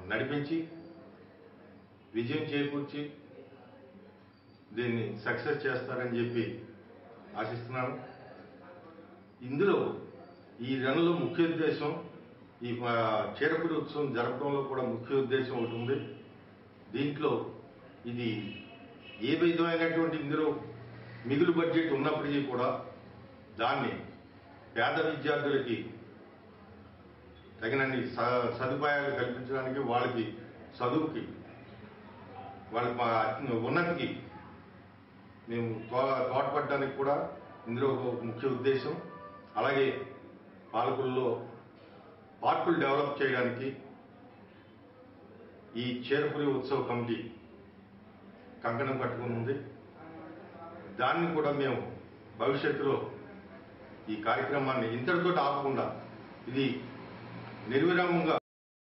నడిపించి విజయం చేకూర్చి దీన్ని సక్సెస్ చేస్తారని చెప్పి ఆశిస్తున్నాను ఇందులో ఈ రన్లో ముఖ్య ఉద్దేశం ఈ ఆ, చీరపురి ఉత్సవం జరపడంలో కూడా ముఖ్య ఉద్దేశం ఒకటి ఉంది దీంట్లో ఇది ఏ విధమైనటువంటి ఇందులో మిగులు బడ్జెట్ ఉన్నప్పటికీ కూడా దాన్ని పేద విద్యార్థులకి తగినన్ని స- సదుపాయాలు కల్పించడానికి వాళ్ళకి చదువుకి వాళ్ళ మా- ఉన్నతికి మేము తో- తోడ్పడడానికి కూడా ఇందులో ఒక ముఖ్య ఉద్దేశం అలాగే పాలకుల్లో పార్కులు డెవలప్ చేయడానికి ఈ చేరపురి ఉత్సవ కమిటీ కంకణం కట్టుకుని ఉంది దాన్ని కూడా మేము భవిష్యత్తులో ఈ కార్యక్రమాన్ని ఇంతటితో ఆపకుండా ఇది నిర్విరామంగా